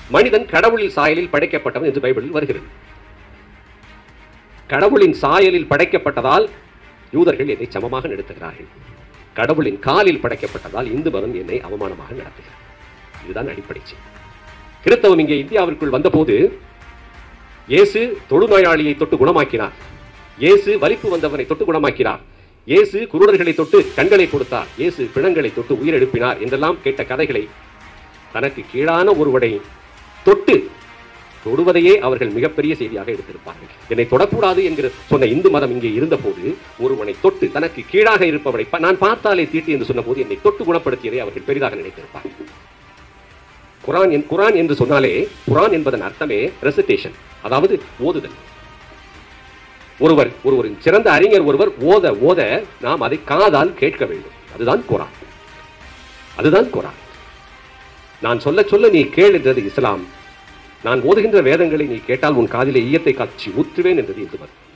மனிதன் கடவுளின் சாயலில் படைக்கப்பட்டவன் என்று பைபிளில் வருகிறது கடவுளின் சாயலில் படைக்கப்பட்டதால் யூதர்கள் என்னை சமமாக நடத்துகிறார்கள் கடவுளின் காலில் படைக்கப்பட்டதால் இந்து மதம் என்னை அவமானமாக நடத்துகிறது இதுதான் அடிப்படை செய்தி கிறிஸ்தவம் இங்கே இந்தியாவிற்குள் வந்தபோது இயேசு தொழுநோயாளியை தொட்டு குணமாக்கினார் இயேசு வலிப்பு வந்தவனை தொட்டு குணமாக்கினார் இயேசு குருடர்களை தொட்டு கண்களை கொடுத்தார் இயேசு பிணங்களை தொட்டு உயிரெழுப்பினார் என்றெல்லாம் கேட்ட கதைகளை தனக்கு கீழான ஒருவனை தொட்டு தொடுவதையே அவர்கள் மிகப்பெரிய செய்தியாக எடுத்திருப்பார்கள் என்னை தொடக்கூடாது என்கிற சொன்ன இந்து மதம் இங்கே இருந்தபோது ஒருவனை தொட்டு தனக்கு கீழாக இருப்பவனை ப- நான் பார்த்தாலே தீட்டு என்று சொன்னபோது என்னை தொட்டு குணப்படுத்தியதை அவர்கள் பெரிதாக நினைத்திருப்பார்கள் குரான் என் குரான் என்று சொன்னாலே குரான் என்பதன் அர்த்தமே ரெசிடேஷன் அதாவது ஓதுதல் ஒருவர் ஒருவரின் சிறந்த அறிஞர் ஒருவர் ஓத ஓத நாம் அதை காதால் கேட்க வேண்டும் அதுதான் குரான் அதுதான் குரான் நான் சொல்ல சொல்ல நீ கேள் என்றது இஸ்லாம் நான் ஓதுகின்ற வேதங்களை நீ கேட்டால் உன் காதிலே ஈயத்தை காட்சி ஊற்றுவேன் என்றது இந்து மதம்